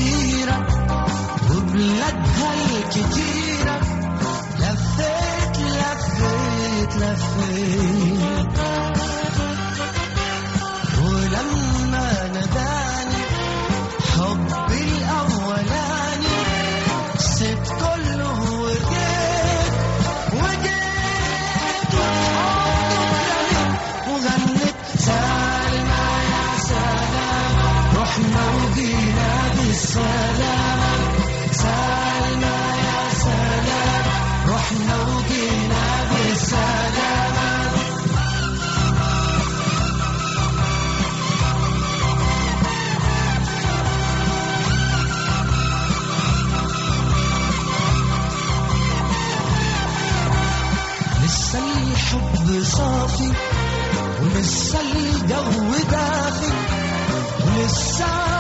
كبيرة وبلادها الكتيرة لفيت لفيت لفيت ولما ناداني حبي الأولاني سبت كله وجيت وجيت وحضنك وغنيت سلمى يا سلام رحنا وجينا بالسلامة سلمى يا سلام رحنا وجينا بالسلامة لسه الحب صافي ولسه الجو دافي ولسه